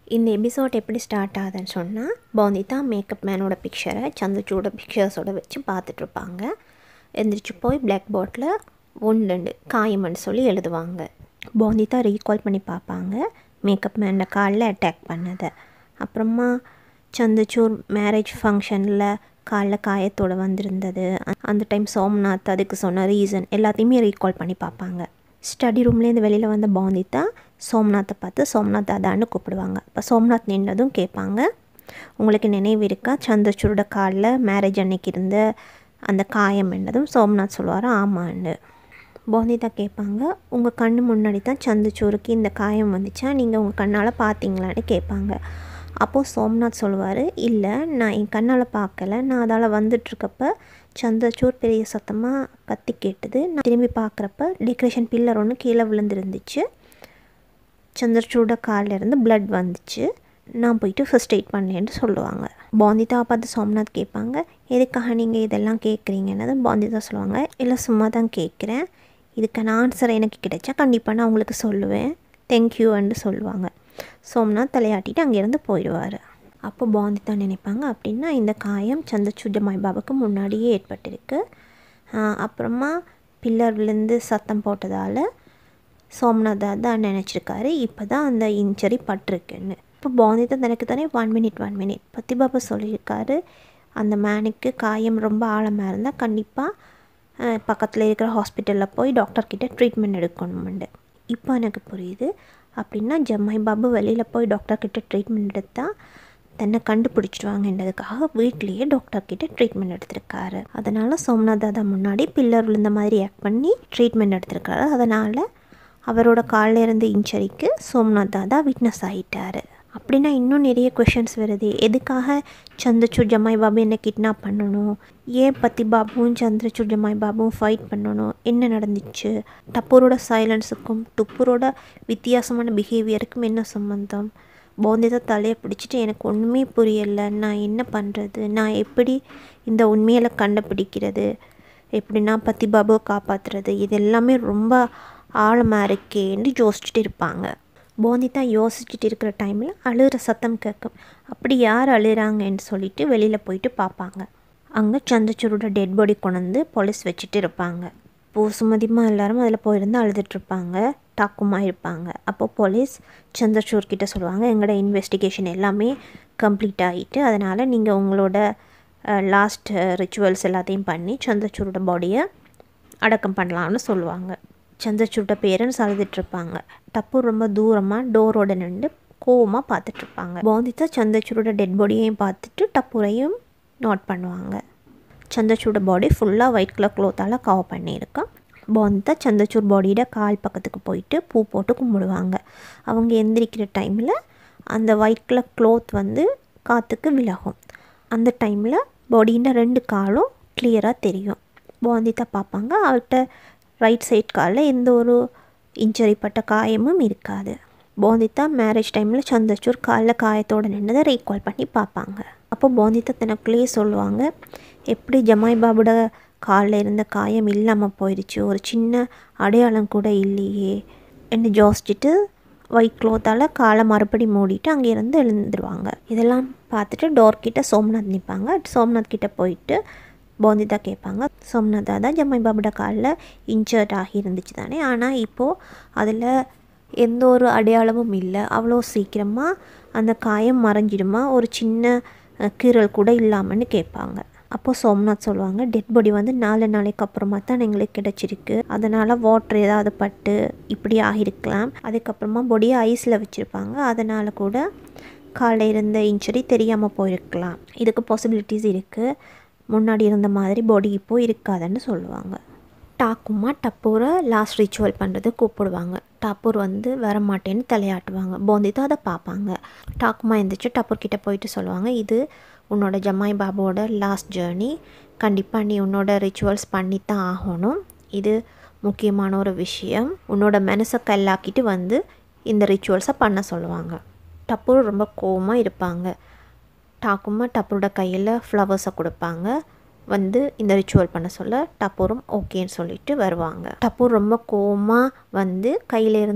இந்த எபிசோட் எப்படி ஸ்டார்ட் ஆகுதுன்னு சொன்னால் பவுந்திதா மேக்கப் மேனோட பிக்சரை சந்திரச்சூட பிக்சர்ஸோட வச்சு பார்த்துட்ருப்பாங்க எந்திரிச்சு போய் பிளாக் போர்டில் ஒன்று ரெண்டு காயம்னு சொல்லி எழுதுவாங்க பவுந்திதா ரீகால் பண்ணி பார்ப்பாங்க மேக்கப் மேனோட காலில் அட்டாக் பண்ணதை அப்புறமா சந்திரச்சூர் மேரேஜ் ஃபங்க்ஷனில் காலில் காயத்தோடு வந்திருந்தது அந்த டைம் சோம்நாத் அதுக்கு சொன்ன ரீசன் எல்லாத்தையுமே ரீகால் பண்ணி பார்ப்பாங்க ஸ்டடி ரூம்லேருந்து வெளியில் வந்த பவுந்திதா சோம்நாத்தை பார்த்து சோம்நாத் தாதான்னு கூப்பிடுவாங்க இப்போ சோம்நாத் நின்றதும் கேட்பாங்க உங்களுக்கு நினைவு இருக்கா சந்திரச்சூரோட காலில் மேரேஜ் அன்னைக்கு இருந்த அந்த காயம் என்னதும் சோம்நாத் சொல்லுவார் ஆமான்னு பவுந்திதா கேட்பாங்க உங்கள் கண்ணு முன்னாடி தான் சந்திரச்சூருக்கு இந்த காயம் வந்துச்சா நீங்கள் உங்கள் கண்ணால் பார்த்தீங்களான்னு கேட்பாங்க அப்போது சோம்நாத் சொல்லுவார் இல்லை நான் என் கண்ணால் பார்க்கல நான் அதால் வந்துட்டுருக்கப்ப சந்திரச்சூர் பெரிய சத்தமாக கத்தி கேட்டது நான் திரும்பி பார்க்குறப்ப டெக்கரேஷன் பில்லர் ஒன்று கீழே விழுந்துருந்துச்சு சந்திரச்சூட காலில் இருந்து பிளட் வந்துச்சு நான் போயிட்டு ஃபஸ்ட் எய்ட் பண்ணேன்னு சொல்லுவாங்க பாந்திதா பார்த்து சோம்நாத் கேட்பாங்க எதுக்காக நீங்கள் இதெல்லாம் கேட்குறீங்கன்னு பாந்திதா சொல்லுவாங்க இல்லை சும்மா தான் கேட்குறேன் இதுக்கான ஆன்சர் எனக்கு கிடைச்சா கண்டிப்பாக நான் உங்களுக்கு சொல்லுவேன் தேங்க்யூன்னு சொல்லுவாங்க சோம்நாத் தலையாட்டிட்டு அங்கேருந்து போயிடுவார் அப்போ பாந்திதா நினைப்பாங்க அப்படின்னா இந்த காயம் சந்திரசூஜமாய் பாபாவுக்கு முன்னாடியே ஏற்பட்டிருக்கு அப்புறமா பில்லர் விழுந்து சத்தம் போட்டதால் சோம்நாத் தான் நினச்சிருக்காரு இப்போ தான் அந்த இன்ஜரி பட்டிருக்குன்னு இப்போ பாந்திதா தனக்கு தானே ஒன் மினிட் ஒன் மினிட் பத்தி பாபா சொல்லியிருக்காரு அந்த மேனுக்கு காயம் ரொம்ப ஆழமாக இருந்தால் கண்டிப்பாக பக்கத்தில் இருக்கிற ஹாஸ்பிட்டலில் போய் டாக்டர்கிட்ட ட்ரீட்மெண்ட் எடுக்கணுமெண்டு இப்போ எனக்கு புரியுது அப்படின்னா ஜம்மாய் பாபு வெளியில் போய் டாக்டர்கிட்ட ட்ரீட்மெண்ட் எடுத்தால் தன்னை கண்டுபிடிச்சிடுவாங்கன்றதுக்காக வீட்லேயே டாக்டர்கிட்ட ட்ரீட்மெண்ட் எடுத்திருக்காரு அதனால் சோம்நாத் தாதா முன்னாடி பில்லர் விழுந்த மாதிரி ஆக்ட் பண்ணி ட்ரீட்மெண்ட் எடுத்திருக்காரு அதனால் அவரோட காலில் இருந்த இன்ஜரிக்கு சோம்நாத் தாதா விட்னஸ் ஆகிட்டார் அப்படின்னா இன்னும் நிறைய கொஷின்ஸ் வருது எதுக்காக சந்திரசூர் ஜமாய் பாபு என்னை கிட்னாப் பண்ணணும் ஏன் பத்தி பாபுவும் சந்திரசூர் ஜமாய் பாபுவும் ஃபைட் பண்ணணும் என்ன நடந்துச்சு டப்பூரோட சைலன்ஸுக்கும் துப்பூரோட வித்தியாசமான பிஹேவியருக்கும் என்ன சம்மந்தம் போந்திதா தலையை பிடிச்சிட்டு எனக்கு ஒன்றுமே புரியலை நான் என்ன பண்ணுறது நான் எப்படி இந்த உண்மையில் கண்டுபிடிக்கிறது எப்படின்னா பத்தி பாபுவை காப்பாற்றுறது இது எல்லாமே ரொம்ப ஆழமாக இருக்கேன்னு யோசிச்சுட்டு இருப்பாங்க போந்திதா யோசிச்சுட்டு இருக்கிற டைமில் அழுகிற சத்தம் கேட்கும் அப்படி யார் அழுகிறாங்கன்னு சொல்லிட்டு வெளியில் போயிட்டு பார்ப்பாங்க அங்கே சந்திரச்சூரோட டெட் பாடி கொண்டு வந்து போலீஸ் வச்சுட்டு இருப்பாங்க பூசுமதிமா எல்லாரும் அதில் போயிருந்து அழுதுட்ருப்பாங்க டாக்குமாக இருப்பாங்க அப்போது போலீஸ் சந்திரசூர் கிட்ட சொல்லுவாங்க எங்களோட இன்வெஸ்டிகேஷன் எல்லாமே கம்ப்ளீட் ஆகிட்டு அதனால் நீங்கள் உங்களோட லாஸ்ட் ரிச்சுவல்ஸ் எல்லாத்தையும் பண்ணி சந்திரசூரோட பாடியை அடக்கம் பண்ணலாம்னு சொல்லுவாங்க சந்திரசூரோட பேரண்ட்ஸ் அழுதுட்ருப்பாங்க டப்பு ரொம்ப தூரமாக டோரோட நின்று கோவமாக பார்த்துட்ருப்பாங்க பாந்திதா சந்திரசூரோட டெட் பாடியையும் பார்த்துட்டு டப்புரையும் நோட் பண்ணுவாங்க சந்திரசூட பாடி ஃபுல்லாக ஒயிட் கலர் க்ளோத்தால் கவர் பண்ணியிருக்கான் பாந்திதா சந்திரசூர் பாடியோட கால் பக்கத்துக்கு போயிட்டு பூ போட்டு கும்பிடுவாங்க அவங்க எந்திரிக்கிற டைமில் அந்த ஒயிட் கலர் க்ளோத் வந்து காற்றுக்கு விலகும் அந்த டைமில் பாடியின் ரெண்டு காலும் கிளியராக தெரியும் பாந்திதா பார்ப்பாங்க அவர்கிட்ட ரைட் சைட் காலில் எந்த ஒரு இன்ஜரி பட்ட காயமும் இருக்காது போந்திதா மேரேஜ் டைமில் சந்திரசூர் காலில் காயத்தோடு நின்றதை ரீகால் பண்ணி பார்ப்பாங்க அப்போ போந்திதா தனக்குள்ளேயே சொல்லுவாங்க எப்படி ஜமாய் பாபுட காலில் இருந்த காயம் இல்லாமல் போயிடுச்சு ஒரு சின்ன அடையாளம் கூட இல்லையே என்று யோசிச்சுட்டு ஒயிட் க்ளோத்தால் காலை மறுபடி மூடிட்டு அங்கேருந்து எழுந்துருவாங்க இதெல்லாம் பார்த்துட்டு டோர் கிட்ட சோம்நாத் நிற்பாங்க சோம்நாத் கிட்டே போயிட்டு போந்திதா கேட்பாங்க சோம்நாத் தான் ஜம்மாய் பாபுட காலில் இன்ஜர்ட் ஆகி இருந்துச்சு தானே ஆனால் இப்போது அதில் எந்த ஒரு அடையாளமும் இல்லை அவ்வளோ சீக்கிரமாக அந்த காயம் மறைஞ்சிடுமா ஒரு சின்ன கீரல் கூட இல்லாமல்னு கேட்பாங்க அப்போது சோம்நாத் சொல்லுவாங்க டெட் பாடி வந்து நாலு நாளைக்கு அப்புறமா தான் எங்களுக்கு கிடச்சிருக்கு அதனால் வாட்டர் ஏதாவது பட்டு இப்படி ஆகியிருக்கலாம் அதுக்கப்புறமா பொடியை ஐஸில் வச்சுருப்பாங்க அதனால் கூட காலையில் இருந்த இன்ஜுரி தெரியாமல் போயிருக்கலாம் இதுக்கு பாசிபிலிட்டிஸ் இருக்குது முன்னாடி இருந்த மாதிரி பாடி இப்போது இருக்காதுன்னு சொல்லுவாங்க டாக்குமா டப்பூரை லாஸ்ட் ரிச்சுவல் பண்ணுறது கூப்பிடுவாங்க டாப்பூர் வந்து வர மாட்டேன்னு தலையாட்டுவாங்க போந்திதா அதை பார்ப்பாங்க டாக்குமா எழுந்திரிச்சு டப்பூர் கிட்டே போயிட்டு சொல்லுவாங்க இது உன்னோட ஜமாய் பாபுவோட லாஸ்ட் ஜேர்னி கண்டிப்பாக நீ உன்னோட ரிச்சுவல்ஸ் பண்ணித்தான் ஆகணும் இது முக்கியமான ஒரு விஷயம் உன்னோட மனசை கல்லாக்கிட்டு வந்து இந்த ரிச்சுவல்ஸை பண்ண சொல்லுவாங்க டப்பூர் ரொம்ப கோவமாக இருப்பாங்க டாக்குமா டப்பரோட கையில் ஃப்ளவர்ஸை கொடுப்பாங்க வந்து இந்த ரிச்சுவல் பண்ண சொல்ல டப்பூரும் ஓகேன்னு சொல்லிட்டு வருவாங்க டப்பூர் ரொம்ப கோவமாக வந்து கையில் இருந்த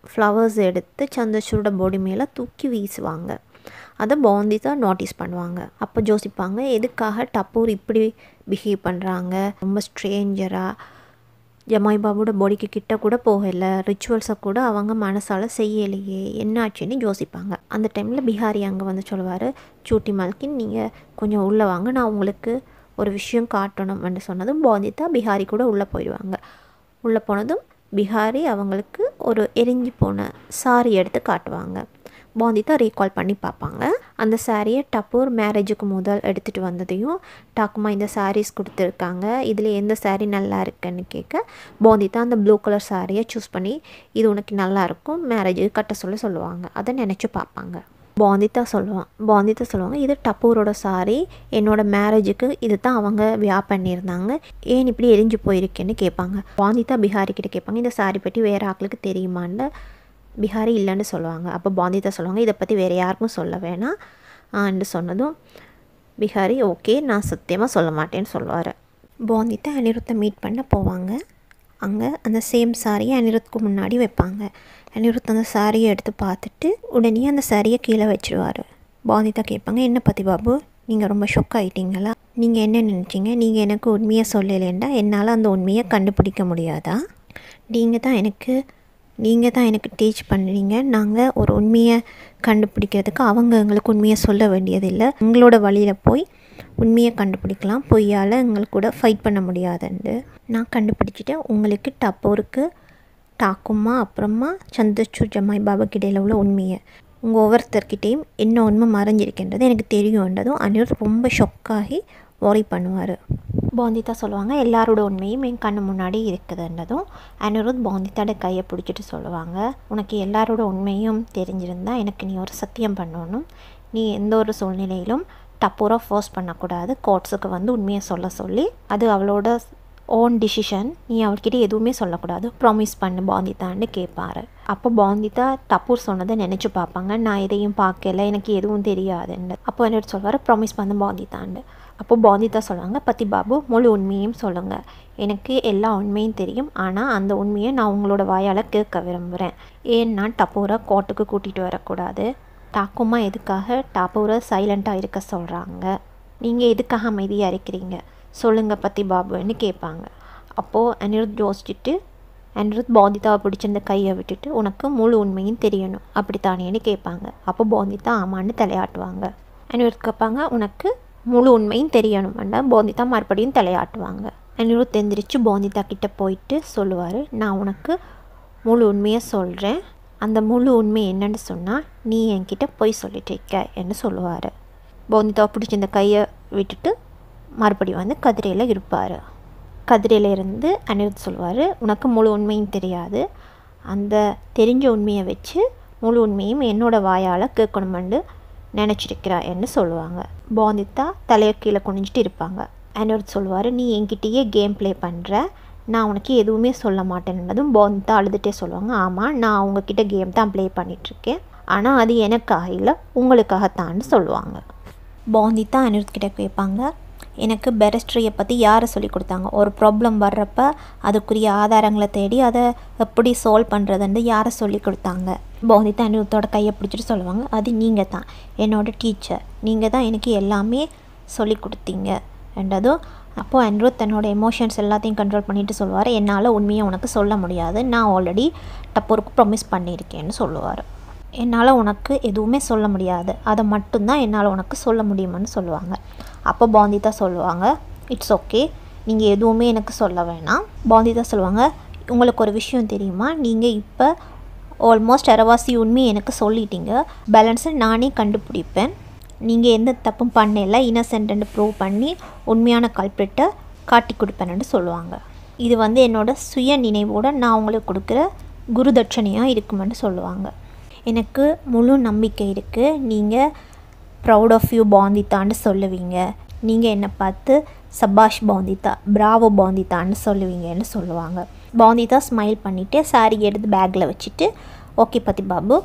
ஃப்ளவர்ஸ் எடுத்து சந்திரசூட பாடி மேலே தூக்கி வீசுவாங்க அதை பாந்திதா நோட்டீஸ் பண்ணுவாங்க அப்போ யோசிப்பாங்க எதுக்காக டப்பூர் இப்படி பிஹேவ் பண்ணுறாங்க ரொம்ப ஸ்ட்ரேஞ்சராக ஜமாய் பாபுவோட பாடிக்கு கிட்ட கூட போகலை ரிச்சுவல்ஸை கூட அவங்க மனசால் செய்யலையே என்னாச்சுன்னு யோசிப்பாங்க அந்த டைமில் பிஹாரி அங்கே வந்து சொல்லுவார் சூட்டி மல்கின் நீங்கள் கொஞ்சம் உள்ளே வாங்க நான் உங்களுக்கு ஒரு விஷயம் காட்டணும்னு சொன்னதும் பாந்திதா பிஹாரி கூட உள்ளே போயிடுவாங்க உள்ளே போனதும் பிஹாரி அவங்களுக்கு ஒரு எரிஞ்சு போன சாரி எடுத்து காட்டுவாங்க பாந்திதா ரீகால் பண்ணி பார்ப்பாங்க அந்த சாரியை டப்பூர் மேரேஜுக்கு முதல் எடுத்துகிட்டு வந்ததையும் டாக்குமா இந்த சாரீஸ் கொடுத்துருக்காங்க இதில் எந்த சாரீ நல்லா இருக்குன்னு கேட்க பாந்திதா அந்த ப்ளூ கலர் சாரியை சூஸ் பண்ணி இது உனக்கு நல்லா இருக்கும் மேரேஜுக்கு கட்ட சொல்ல சொல்லுவாங்க அதை நினச்சி பார்ப்பாங்க பாந்திதா சொல்லுவான் பாந்திதா சொல்லுவாங்க இது டப்பூரோட சாரி என்னோடய மேரேஜுக்கு இது தான் அவங்க வியா பண்ணியிருந்தாங்க ஏன் இப்படி எரிஞ்சு போயிருக்கேன்னு கேட்பாங்க பாந்திதா பிஹாரி கிட்ட கேட்பாங்க இந்த சாரி பற்றி வேறு ஆக்களுக்கு தெரியுமான்னு பிஹாரி இல்லைன்னு சொல்லுவாங்க அப்போ பாந்திதா சொல்லுவாங்க இதை பற்றி வேறு யாருக்கும் சொல்ல வேணாம் என்று சொன்னதும் பிஹாரி ஓகே நான் சத்தியமாக சொல்ல மாட்டேன்னு சொல்லுவார் பாந்திதா அனிருத்தை மீட் பண்ண போவாங்க அங்கே அந்த சேம் சாரியை அனிருத்துக்கு முன்னாடி வைப்பாங்க அனிருத் அந்த சாரியை எடுத்து பார்த்துட்டு உடனே அந்த சாரியை கீழே வச்சிருவார் பாந்திதா கேட்பாங்க என்ன பற்றி பாபு நீங்கள் ரொம்ப ஷொக் ஆகிட்டீங்களா நீங்கள் என்ன நினச்சிங்க நீங்கள் எனக்கு உண்மையை சொல்லலைண்டா என்னால் அந்த உண்மையை கண்டுபிடிக்க முடியாதா நீங்கள் தான் எனக்கு நீங்கள் தான் எனக்கு டீச் பண்ணுறீங்க நாங்கள் ஒரு உண்மையை கண்டுபிடிக்கிறதுக்கு அவங்க எங்களுக்கு உண்மையை சொல்ல வேண்டியதில்லை உங்களோட வழியில் போய் உண்மையை கண்டுபிடிக்கலாம் பொய்யால் எங்களுக்கு கூட ஃபைட் பண்ண முடியாதுண்டு நான் கண்டுபிடிச்சிட்டேன் உங்களுக்கு டப்போருக்கு டாக்குமா அப்புறமா சந்திரசூர் ஜமாய் பாபாக்கு இடையில் உள்ள உண்மையை உங்கள் ஒவ்வொருத்தர்கிட்டையும் என்ன உண்மை மறைஞ்சிருக்கின்றது எனக்கு தெரியும்ன்றதும் அனிருத் ரொம்ப ஷொக்காகி ஒரி பண்ணுவார் பாந்திதா சொல்லுவாங்க எல்லாரோட உண்மையும் என் கண்ணு முன்னாடி இருக்குதுன்றதும் அனிருத் பாந்திதாட கையை பிடிச்சிட்டு சொல்லுவாங்க உனக்கு எல்லாரோட உண்மையும் தெரிஞ்சிருந்தா எனக்கு நீ ஒரு சத்தியம் பண்ணணும் நீ எந்த ஒரு சூழ்நிலையிலும் டப்பூராக ஃபோர்ஸ் பண்ணக்கூடாது கோர்ட்ஸுக்கு வந்து உண்மையை சொல்ல சொல்லி அது அவளோட ஓன் டிசிஷன் நீ அவர்கிட்ட எதுவுமே சொல்லக்கூடாது ப்ராமிஸ் பண்ணு பாந்திதான்னு கேட்பாரு அப்போ பாந்திதா டப்பூர் சொன்னதை நினச்சி பார்ப்பாங்க நான் எதையும் பார்க்கல எனக்கு எதுவும் தெரியாதுன்னு அப்போ என்ன சொல்வார் ப்ராமிஸ் பண்ணு பாந்திதான்னு அப்போ பாந்திதா சொல்லுவாங்க பத்தி பாபு முழு உண்மையும் சொல்லுங்கள் எனக்கு எல்லா உண்மையும் தெரியும் ஆனால் அந்த உண்மையை நான் உங்களோட வாயால் கேட்க விரும்புகிறேன் ஏன்னா டப்பூரை கோர்ட்டுக்கு கூட்டிகிட்டு வரக்கூடாது டாக்குமா எதுக்காக டாப்பூரை சைலண்ட்டாக இருக்க சொல்கிறாங்க நீங்கள் எதுக்காக அமைதியாக இருக்கிறீங்க சொல்லுங்கள் பத்தி பாபுன்னு கேட்பாங்க அப்போது அனிருத் யோசிச்சுட்டு அனிருத் பாந்திதாவை பிடிச்சிருந்த கையை விட்டுட்டு உனக்கு முழு உண்மையும் தெரியணும் அப்படித்தானேன்னு கேட்பாங்க அப்போ பாந்திதா ஆமான்னு தலையாட்டுவாங்க அனிருத் கேட்பாங்க உனக்கு முழு உண்மையும் தெரியணும்னா போந்திதா மறுபடியும் தலையாட்டுவாங்க அனிருத் எந்திரிச்சு போந்திதா கிட்ட போயிட்டு சொல்லுவார் நான் உனக்கு முழு உண்மையை சொல்கிறேன் அந்த முழு உண்மை என்னன்னு சொன்னால் நீ என்கிட்ட பொய் சொல்லிட்டு இருக்க என்று சொல்லுவார் போந்திதாவை பிடிச்சி இந்த கையை விட்டுட்டு மறுபடியும் வந்து கதிரையில் இருப்பார் கதிரையில் இருந்து அனிருத் சொல்லுவார் உனக்கு முழு உண்மையும் தெரியாது அந்த தெரிஞ்ச உண்மையை வச்சு முழு உண்மையும் என்னோட வாயால் கேட்கணுமெண்டு நினச்சிருக்கிறா என்று சொல்லுவாங்க போந்தித்தா தலையை கீழே குனிஞ்சிட்டு இருப்பாங்க அனிருத் சொல்லுவார் நீ என்கிட்டயே கேம் ப்ளே பண்ணுற நான் உனக்கு எதுவுமே சொல்ல மாட்டேன்னதும் போந்தித்தா அழுதுகிட்டே சொல்லுவாங்க ஆமாம் நான் அவங்கக்கிட்ட கேம் தான் ப்ளே பண்ணிகிட்ருக்கேன் ஆனால் அது எனக்காக இல்லை உங்களுக்காகத்தான்னு சொல்லுவாங்க போந்தித்தா அனிருத் கிட்ட கேட்பாங்க எனக்கு பெரஸ்ட்ரியை பற்றி யாரை சொல்லி கொடுத்தாங்க ஒரு ப்ராப்ளம் வர்றப்ப அதுக்குரிய ஆதாரங்களை தேடி அதை எப்படி சால்வ் பண்ணுறதுன்னு யாரை சொல்லி கொடுத்தாங்க போந்தித்தா அனிருத்தோட கையை பிடிச்சிட்டு சொல்லுவாங்க அது நீங்கள் தான் என்னோடய டீச்சர் நீங்கள் தான் எனக்கு எல்லாமே சொல்லி கொடுத்தீங்க என்றதும் அப்போது அனிருத் தன்னோட எமோஷன்ஸ் எல்லாத்தையும் கண்ட்ரோல் பண்ணிட்டு சொல்லுவார் என்னால் உண்மையை உனக்கு சொல்ல முடியாது நான் ஆல்ரெடி டப்பூருக்கு ப்ரொமிஸ் பண்ணியிருக்கேன்னு சொல்லுவார் என்னால் உனக்கு எதுவுமே சொல்ல முடியாது அதை மட்டும்தான் என்னால் உனக்கு சொல்ல முடியுமான்னு சொல்லுவாங்க அப்போ பாந்திதா சொல்லுவாங்க இட்ஸ் ஓகே நீங்கள் எதுவுமே எனக்கு சொல்ல வேணாம் பாந்திதா சொல்லுவாங்க உங்களுக்கு ஒரு விஷயம் தெரியுமா நீங்கள் இப்போ ஆல்மோஸ்ட் அரைவாசி உண்மையை எனக்கு சொல்லிட்டீங்க பேலன்ஸை நானே கண்டுபிடிப்பேன் நீங்கள் எந்த தப்பும் பண்ணல இன்னசென்ட்னு ப்ரூவ் பண்ணி உண்மையான கல்பிரிட்டை காட்டி கொடுப்பேன்னு சொல்லுவாங்க இது வந்து என்னோடய சுய நினைவோடு நான் உங்களுக்கு கொடுக்குற குருதட்சணையாக இருக்குமென்னு சொல்லுவாங்க எனக்கு முழு நம்பிக்கை இருக்குது நீங்கள் ப்ரௌட் ஆஃப் யூ பாந்தித்தான்னு சொல்லுவீங்க நீங்கள் என்னை பார்த்து சபாஷ் பாந்திதா பிராவோ பாந்திதான்னு சொல்லுவீங்கன்னு சொல்லுவாங்க பாந்திதா ஸ்மைல் பண்ணிவிட்டு சாரி எடுத்து பேக்கில் வச்சுட்டு ஓகே பத்தி பாபு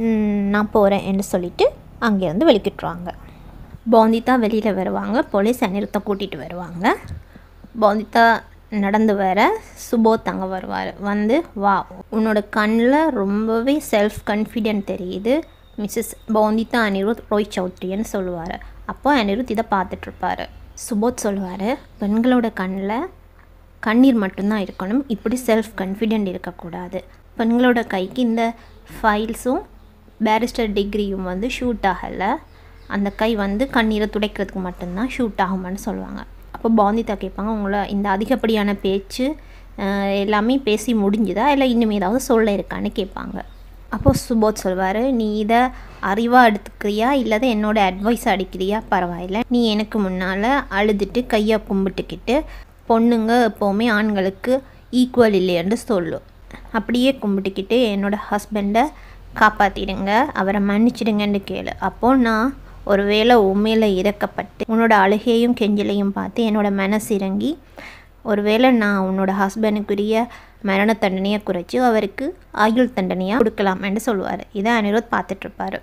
நான் போகிறேன்னு சொல்லிவிட்டு அங்கேருந்து வெளிக்கிட்டுருவாங்க பாந்திதா வெளியில் வருவாங்க போலீஸ் அனிருத்தை கூட்டிகிட்டு வருவாங்க பாந்திதா நடந்து வர சுபோத் அங்கே வருவார் வந்து வா உன்னோட கண்ணில் ரொம்பவே செல்ஃப் கான்ஃபிடென்ட் தெரியுது மிஸ்ஸஸ் பவுந்திதா அனிருத் ரோய் சௌத்ரின்னு சொல்லுவார் அப்போ அனிருத் இதை பார்த்துட்ருப்பாரு சுபோத் சொல்லுவார் பெண்களோட கண்ணில் கண்ணீர் மட்டும்தான் இருக்கணும் இப்படி செல்ஃப் கான்ஃபிடென்ட் இருக்கக்கூடாது பெண்களோட கைக்கு இந்த ஃபைல்ஸும் பேரிஸ்டர் டிகிரியும் வந்து ஷூட் ஆகலை அந்த கை வந்து கண்ணீரை துடைக்கிறதுக்கு மட்டும்தான் ஷூட் ஆகுமான்னு சொல்லுவாங்க அப்போ பாந்திதா கேட்பாங்க உங்களை இந்த அதிகப்படியான பேச்சு அஹ், எல்லாமே பேசி முடிஞ்சுதா இல்லை இன்னும் ஏதாவது சொல்ல இருக்கான்னு கேட்பாங்க அப்போது சுபோத் சொல்வார் நீ இதை அறிவாக எடுத்துக்கிறியா இல்லாத என்னோட அட்வைஸ் அடிக்கிறியா பரவாயில்ல நீ எனக்கு முன்னால் அழுதுட்டு கையை கும்பிட்டுக்கிட்டு பொண்ணுங்க எப்போவுமே ஆண்களுக்கு ஈக்குவல் இல்லைன்னு சொல்லு அப்படியே கும்பிட்டுக்கிட்டு என்னோட ஹஸ்பண்டை காப்பாற்றிடுங்க அவரை மன்னிச்சிடுங்கன்னு கேளு அப்போது நான் ஒரு வேளை உண்மையில் இறக்கப்பட்டு உன்னோட அழுகையும் கெஞ்சலையும் பார்த்து என்னோட மனசு இறங்கி ஒருவேளை நான் உன்னோட ஹஸ்பண்டுக்குரிய மரண தண்டனையை குறைச்சி அவருக்கு ஆயுள் தண்டனையாக கொடுக்கலாம்னு சொல்லுவார் இதை அனிருத் பார்த்துட்ருப்பாரு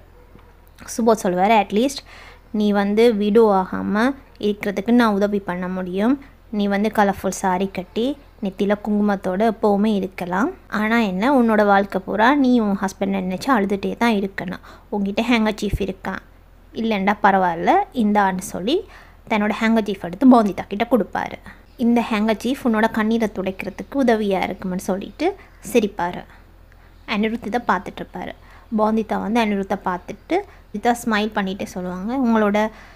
சுபோத் சொல்லுவார் அட்லீஸ்ட் நீ வந்து விடோ ஆகாமல் இருக்கிறதுக்கு நான் உதவி பண்ண முடியும் நீ வந்து கலர்ஃபுல் சாரி கட்டி நெத்தியில் குங்குமத்தோடு எப்போவுமே இருக்கலாம் ஆனால் என்ன உன்னோட வாழ்க்கை பூரா நீ உன் ஹஸ்பண்டை நினச்சி அழுதுகிட்டே தான் இருக்கணும் உங்ககிட்ட ஹேங்கர் சீஃப் இருக்கான் இல்லைண்டா பரவாயில்ல இந்தான்னு சொல்லி தன்னோட ஹேங்கர் சீஃப் எடுத்து பவுந்திதா கிட்ட கொடுப்பாரு இந்த ஹேங்கர் சீஃப் உன்னோட கண்ணீரை துடைக்கிறதுக்கு உதவியாக இருக்குமென்னு சொல்லிட்டு சிரிப்பார் அனிருத் இதை பார்த்துட்ருப்பாரு பாந்திதா வந்து அனிருத்தை பார்த்துட்டு இதா ஸ்மைல் பண்ணிகிட்டே சொல்லுவாங்க உங்களோட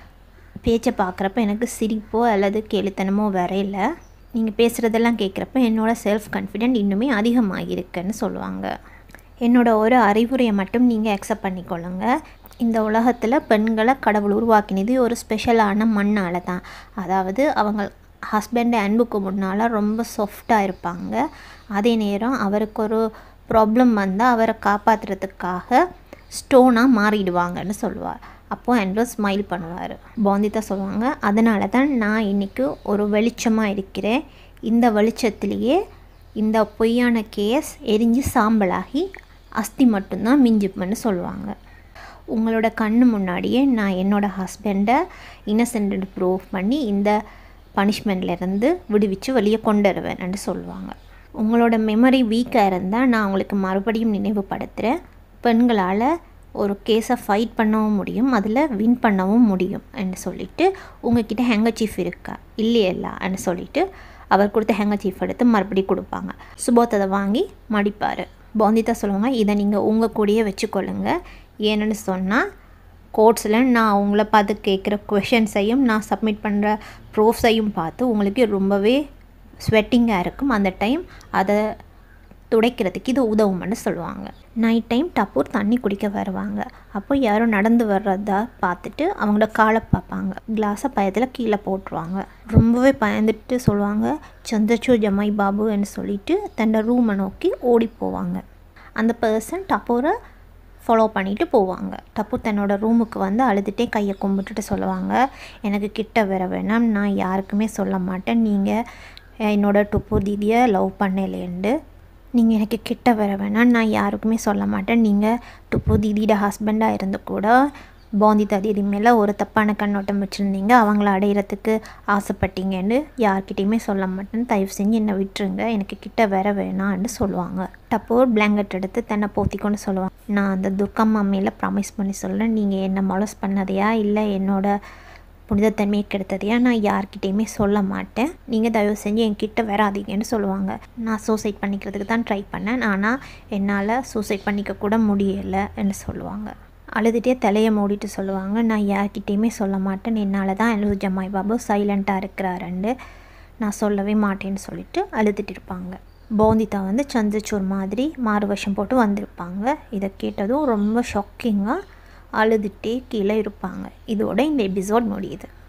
பேச்சை பார்க்குறப்ப எனக்கு சிரிப்போ அல்லது கேலித்தனமோ வரையில நீங்கள் பேசுகிறதெல்லாம் கேட்குறப்ப என்னோட செல்ஃப் கான்ஃபிடென்ட் இன்னுமே அதிகமாகிருக்குன்னு சொல்லுவாங்க என்னோட ஒரு அறிவுரையை மட்டும் நீங்கள் அக்செப்ட் பண்ணிக்கொள்ளுங்க இந்த உலகத்தில் பெண்களை கடவுள் உருவாக்கினது ஒரு ஸ்பெஷலான மண்ணால் தான் அதாவது அவங்க ஹஸ்பண்ட் அன்புக்கு முன்னால் ரொம்ப சாஃப்டாக இருப்பாங்க அதே நேரம் அவருக்கு ஒரு ப்ராப்ளம் வந்தால் அவரை காப்பாற்றுறதுக்காக ஸ்டோனாக மாறிடுவாங்கன்னு சொல்லுவார் அப்போது அன்வர் ஸ்மைல் பண்ணுவார் பாந்திதா சொல்லுவாங்க அதனால தான் நான் இன்றைக்கி ஒரு வெளிச்சமாக இருக்கிறேன் இந்த வெளிச்சத்திலேயே இந்த பொய்யான கேஸ் எரிஞ்சு சாம்பலாகி அஸ்தி மட்டும்தான் மிஞ்சுப்புன்னு சொல்லுவாங்க உங்களோட கண்ணு முன்னாடியே நான் என்னோடய ஹஸ்பண்டை இன்னசென்ட் ப்ரூவ் பண்ணி இந்த பனிஷ்மெண்ட்லேருந்து விடுவிச்சு வெளியே கொண்டு வருவேன்னு சொல்லுவாங்க உங்களோட மெமரி வீக்காக இருந்தால் நான் உங்களுக்கு மறுபடியும் நினைவுபடுத்துகிறேன் பெண்களால் ஒரு கேஸை ஃபைட் பண்ணவும் முடியும் அதில் வின் பண்ணவும் முடியும் என்று சொல்லிட்டு உங்ககிட்ட ஹேங்கர் சீஃப் இருக்கா இல்லையல்லான்னு சொல்லிட்டு அவர் கொடுத்த ஹேங்கர் சீஃப் எடுத்து மறுபடியும் கொடுப்பாங்க சுபோத் அதை வாங்கி மடிப்பார் பாந்திதா சொல்லுவாங்க இதை நீங்கள் உங்கள் கூடயே வச்சுக்கொள்ளுங்க ஏன்னு சொன்னால் கோர்ட்ஸில் நான் உங்களை பார்த்து கேட்குற கொஷின்ஸையும் நான் சப்மிட் பண்ணுற ப்ரூஃப்ஸையும் பார்த்து உங்களுக்கு ரொம்பவே ஸ்வெட்டிங்காக இருக்கும் அந்த டைம் அதை துடைக்கிறதுக்கு இது உதவும்னு சொல்லுவாங்க நைட் டைம் டப்பூர் தண்ணி குடிக்க வருவாங்க அப்போ யாரோ நடந்து வர்றதா பார்த்துட்டு அவங்களோட காலை பார்ப்பாங்க கிளாஸை பயத்தில் கீழே போட்டுருவாங்க ரொம்பவே பயந்துட்டு சொல்லுவாங்க சந்திரச்சூர் ஜமாய் பாபுன்னு சொல்லிட்டு தன்னோட ரூமை நோக்கி ஓடி போவாங்க அந்த பர்சன் டப்பூரை ஃபாலோ பண்ணிட்டு போவாங்க டப்பு தன்னோட ரூமுக்கு வந்து அழுதுகிட்டே கையை கும்பிட்டுட்டு சொல்லுவாங்க எனக்கு கிட்ட வர வேணாம் நான் யாருக்குமே சொல்ல மாட்டேன் நீங்கள் என்னோட டுப்பு தீதியை லவ் பண்ணலேண்டு நீங்கள் எனக்கு கிட்ட வர வேணாம் நான் யாருக்குமே சொல்ல மாட்டேன் நீங்கள் டுப்பு தீதியோட ஹஸ்பண்டாக இருந்து கூட பாந்திதா தீதி மேலே ஒரு தப்பான கண்ணோட்டம் வச்சுருந்தீங்க அவங்கள அடையிறதுக்கு ஆசைப்பட்டீங்கன்னு யார்கிட்டையுமே சொல்ல மாட்டேன் தயவு செஞ்சு என்னை விட்டுருங்க எனக்கு கிட்ட வர வேணாம்னு சொல்லுவாங்க டப்போர் பிளாங்கெட் எடுத்து தன்னை போத்திக்கொண்டு சொல்லுவாங்க நான் அந்த துர்க்கம்மா மேலே ப்ராமிஸ் பண்ணி சொல்கிறேன் நீங்கள் என்னை மொலஸ் பண்ணதையா இல்லை என்னோட புனிதத்தன்மையை கெடுத்ததையா நான் யார்கிட்டையுமே சொல்ல மாட்டேன் நீங்கள் தயவு செஞ்சு என்கிட்ட வராதீங்கன்னு சொல்லுவாங்க நான் சூசைட் பண்ணிக்கிறதுக்கு தான் ட்ரை பண்ணேன் ஆனால் என்னால் சூசைட் பண்ணிக்க கூட முடியலைன்னு சொல்லுவாங்க அழுதுகிட்டே தலையை மூடிட்டு சொல்லுவாங்க நான் யார்கிட்டையுமே சொல்ல மாட்டேன் என்னால் தான் அழுது ஜமாய் பாபு சைலண்ட்டாக இருக்கிறாருன்னு நான் சொல்லவே மாட்டேன்னு சொல்லிட்டு அழுதுட்டு இருப்பாங்க போந்திதா வந்து சந்திரச்சூர் மாதிரி மாறு வருஷம் போட்டு வந்திருப்பாங்க இதை கேட்டதும் ரொம்ப ஷாக்கிங்காக அழுதுகிட்டே கீழே இருப்பாங்க இதோட இந்த எபிசோட் முடியுது